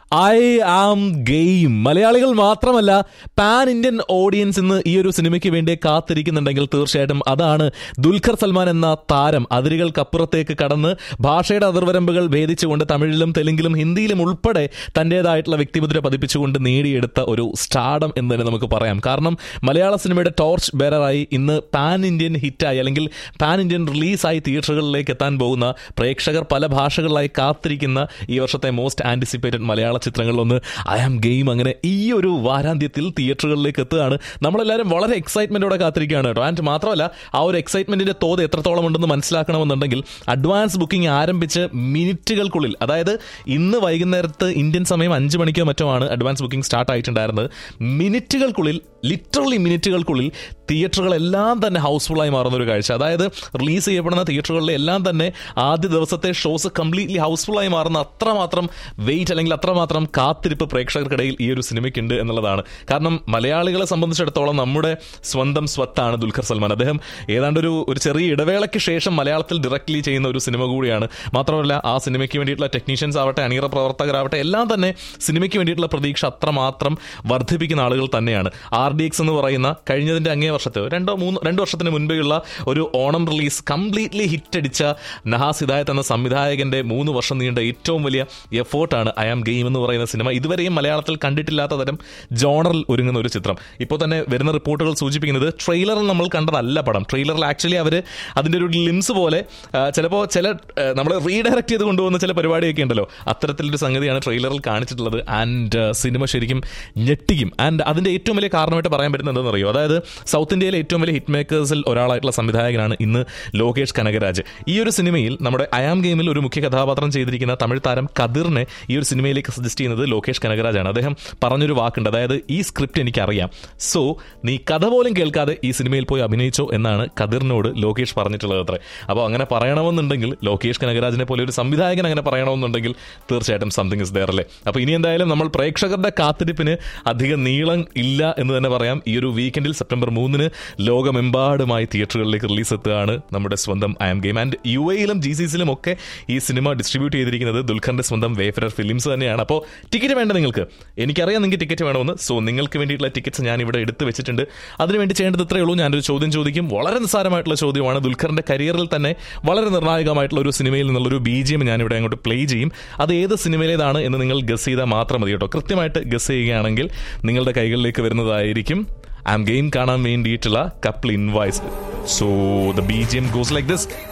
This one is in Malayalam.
ഐ ആം ഗെയിം മലയാളികൾ മാത്രമല്ല പാൻ ഇന്ത്യൻ ഓഡിയൻസ് ഇന്ന് ഈ ഒരു സിനിമയ്ക്ക് വേണ്ടി കാത്തിരിക്കുന്നുണ്ടെങ്കിൽ തീർച്ചയായിട്ടും അതാണ് ദുൽഖർ സൽമാൻ എന്ന താരം അതിരുകൾക്കപ്പുറത്തേക്ക് കടന്ന് ഭാഷയുടെ അതിർവരമ്പുകൾ ഭേദിച്ചുകൊണ്ട് തമിഴിലും തെലുങ്കിലും ഹിന്ദിയിലും ഉൾപ്പെടെ തന്റേതായിട്ടുള്ള വ്യക്തിമുദ്ര പതിപ്പിച്ചുകൊണ്ട് നേടിയെടുത്ത ഒരു സ്റ്റാർഡം എന്ന് തന്നെ നമുക്ക് പറയാം കാരണം മലയാള സിനിമയുടെ ടോർച്ച് ബെയറായി ഇന്ന് പാൻ ഇന്ത്യൻ ഹിറ്റായി അല്ലെങ്കിൽ പാൻ ഇന്ത്യൻ റിലീസായി തിയേറ്ററുകളിലേക്ക് എത്താൻ പോകുന്ന പ്രേക്ഷകർ പല ഭാഷകളിലായി കാത്തിരിക്കുന്ന ഈ വർഷത്തെ മോസ്റ്റ് ആന്റിസിപ്പേറ്റഡ് മലയാള ചിത്രങ്ങളിലൊന്ന് ഐ ആം ഗെയിം അങ്ങനെ ഈ ഒരു വാരാന്ത്യത്തിൽ തിയേറ്ററുകളിലേക്ക് എത്തുകയാണ് നമ്മളെല്ലാവരും വളരെ എക്സൈറ്റ്മെന്റോടെ കാത്തിരിക്കുകയാണ് കേട്ടോ ആൻഡ് മാത്രമല്ല ആ ഒരു എക്സൈറ്റ്മെന്റിന്റെ തോത് എത്രത്തോളം ഉണ്ടെന്ന് മനസ്സിലാക്കണമെന്നുണ്ടെങ്കിൽ അഡ്വാൻസ് ബുക്കിംഗ് ആരംഭിച്ച് മിനിറ്റുകൾക്കുള്ളിൽ അതായത് ഇന്ന് വൈകുന്നേരത്ത് ഇന്ത്യൻ സമയം അഞ്ച് മണിക്കോ മറ്റോ ആണ് അഡ്വാൻസ് ബുക്കിംഗ് സ്റ്റാർട്ട് ആയിട്ടുണ്ടായിരുന്നത് മിനിറ്റുകൾക്കുള്ളിൽ ലിറ്ററലി മിനിറ്റുകൾക്കുള്ളിൽ തിയേറ്ററുകളെല്ലാം തന്നെ ഹൗസ്ഫുള്ളായി മാറുന്ന ഒരു കാഴ്ച അതായത് റിലീസ് ചെയ്യപ്പെടുന്ന തിയേറ്ററുകളിലെ എല്ലാം തന്നെ ആദ്യ ദിവസത്തെ ഷോസ് കംപ്ലീറ്റ്ലി ഹൗസ്ഫുള്ളായി മാറുന്ന അത്രമാത്രം വെയിറ്റ് അല്ലെങ്കിൽ അത്രമാത്രം കാത്തിരിപ്പ് പ്രേക്ഷകർക്കിടയിൽ ഈ ഒരു സിനിമയ്ക്കുണ്ട് എന്നുള്ളതാണ് കാരണം മലയാളികളെ സംബന്ധിച്ചിടത്തോളം നമ്മുടെ സ്വന്തം സ്വത്താണ് ദുൽഖർ സൽമാൻ അദ്ദേഹം ഏതാണ്ട് ഒരു ഒരു ചെറിയ ഇടവേളയ്ക്ക് ശേഷം മലയാളത്തിൽ ഡയറക്ട്ലി ചെയ്യുന്ന ഒരു സിനിമ കൂടിയാണ് മാത്രമല്ല ആ സിനിമയ്ക്ക് വേണ്ടിയിട്ടുള്ള ടെക്നീഷ്യൻസ് ആവട്ടെ അണിയറ പ്രവർത്തകരാവട്ടെ എല്ലാം തന്നെ സിനിമയ്ക്ക് വേണ്ടിയിട്ടുള്ള പ്രതീക്ഷ അത്രമാത്രം വർദ്ധിപ്പിക്കുന്ന ആളുകൾ തന്നെയാണ് ആർ ഡി എക്സ് എന്ന് പറയുന്ന കഴിഞ്ഞതിന്റെ അങ്ങേ വർഷത്തെ രണ്ടോ മൂന്ന് രണ്ട് വർഷത്തിന് മുൻപേയുള്ള ഒരു ഓണം റിലീസ് കംപ്ലീറ്റ്ലി ഹിറ്റടിച്ച നഹാസ് ഹിദായത്ത് എന്ന സംവിധായകന്റെ മൂന്ന് വർഷം നീണ്ട ഏറ്റവും വലിയ എഫോർട്ടാണ് ഐ ആം ഗെയിം എന്ന് പറയുന്ന സിനിമ ഇതുവരെയും മലയാളത്തിൽ കണ്ടിട്ടില്ലാത്ത തരം ജോണറിൽ ഒരുങ്ങുന്ന ഒരു ചിത്രം ഇപ്പോൾ തന്നെ വരുന്ന റിപ്പോർട്ടുകൾ സൂചിപ്പിക്കുന്നത് ട്രെയിലറിൽ നമ്മൾ കണ്ടതല്ല പടം ട്രെയിലറിൽ ആക്ച്വലി അവർ അതിന്റെ ഒരു ലിംസ് പോലെ ചിലപ്പോൾ ചില നമ്മൾ റീഡയറക്ട് ചെയ്ത് കൊണ്ടുപോകുന്ന ചില പരിപാടിയൊക്കെ ഉണ്ടല്ലോ അത്തരത്തിലൊരു സംഗതിയാണ് ട്രെയിലറിൽ കാണിച്ചിട്ടുള്ളത് ആൻഡ് സിനിമ ശരിക്കും ഞെട്ടിക്കും ആൻഡ് അതിന്റെ ഏറ്റവും വലിയ കാരണമായിട്ട് പറയാൻ പറ്റുന്നത് എന്താണെന്ന് അറിയോ അതായത് സൗത്ത് ഇന്ത്യയിലെ ഏറ്റവും വലിയ ഹിറ്റ് മേക്കേഴ്സിൽ ഒരാളായിട്ടുള്ള സംവിധായകനാണ് ഇന്ന് ലോകേഷ് കനകരാജ് ഈ ഒരു സിനിമയിൽ നമ്മുടെ അയാം ഗെയിമിൽ ഒരു മുഖ്യ കഥാപാത്രം ചെയ്തിരിക്കുന്ന തമിഴ് താരം കതിറിനെ ഈ ഒരു സിനിമയിലേക്ക് സജസ്റ്റ് ചെയ്യുന്നത് ലോകേഷ് കനകരാജാണ് അദ്ദേഹം പറഞ്ഞൊരു വാക്കുണ്ട് അതായത് ഈ സ്ക്രിപ്റ്റ് എനിക്കറിയാം സോ നീ കഥ പോലും കേൾക്കാതെ ഈ സിനിമയിൽ പോയി അഭിനയിച്ചോ എന്നാണ് കതിറിനോട് ലോകേഷ് പറഞ്ഞിട്ടുള്ളത് അത്ര അപ്പോൾ അങ്ങനെ പറയണമെന്നുണ്ടെങ്കിൽ ലോകേഷ് കനകരാജിനെ പോലെ ഒരു സംവിധായകൻ അങ്ങനെ പറയണമെന്നുണ്ടെങ്കിൽ തീർച്ചയായിട്ടും സംതിങ് ഇസ് ദയർ അല്ലേ അപ്പോൾ ഇനി എന്തായാലും നമ്മൾ പ്രേക്ഷകരുടെ കാത്തിരിപ്പിന് അധികം നീളം ഇല്ല എന്ന് തന്നെ പറയാം ഈ ഒരു വീക്കെൻഡിൽ സെപ്റ്റംബർ മൂന്നിന് ലോകമെമ്പാടുമായി തിയേറ്ററുകളിലേക്ക് റിലീസ് എത്തുകയാണ് നമ്മുടെ സ്വന്തം I'm game and U എയിലും ജി സി സിയിലും ഒക്കെ ഈ സിനിമ ഡിസ്ട്രിബ്യൂട്ട് ചെയ്തിരിക്കുന്നത് ദുൽഖറിന്റെ സ്വന്തം വേഫറർ ഫിലിംസ് തന്നെയാണ് അപ്പോൾ ടിക്കറ്റ് വേണ്ട നിങ്ങൾക്ക് എനിക്കറിയാം നിങ്ങൾക്ക് ടിക്കറ്റ് വേണമെന്ന് സോ നിങ്ങൾക്ക് വേണ്ടിയിട്ടുള്ള ടിക്കറ്റ്സ് ഞാൻ ഇവിടെ എടുത്ത് വെച്ചിട്ടുണ്ട് അതിനുവേണ്ടി ചെയ്യേണ്ടത് ഇത്രയേ ഉള്ളൂ ഞാനൊരു ചോദ്യം ചോദിക്കും വളരെ നിസ്സാരമായിട്ടുള്ള ചോദ്യമാണ് ദുൽഖറിന്റെ കരിയറിൽ തന്നെ വളരെ നിർണായകമായിട്ടുള്ള ഒരു സിനിമയിൽ നിന്നുള്ളൊരു ബി ജി എം ഞാൻ ഇവിടെ അങ്ങോട്ട് പ്ലേ ചെയ്യും അത് ഏത് സിനിമയിലേതാണ് എന്ന് നിങ്ങൾ ഗസ് ചെയ്താൽ മാത്രം മതി കേട്ടോ കൃത്യമായിട്ട് ഗസ് ചെയ്യുകയാണെങ്കിൽ നിങ്ങളുടെ കൈകളിലേക്ക് വരുന്നതായിരിക്കും ആം ഗെയിം കാണാൻ വേണ്ടിയിട്ടുള്ള couple invites so the B G M goes like this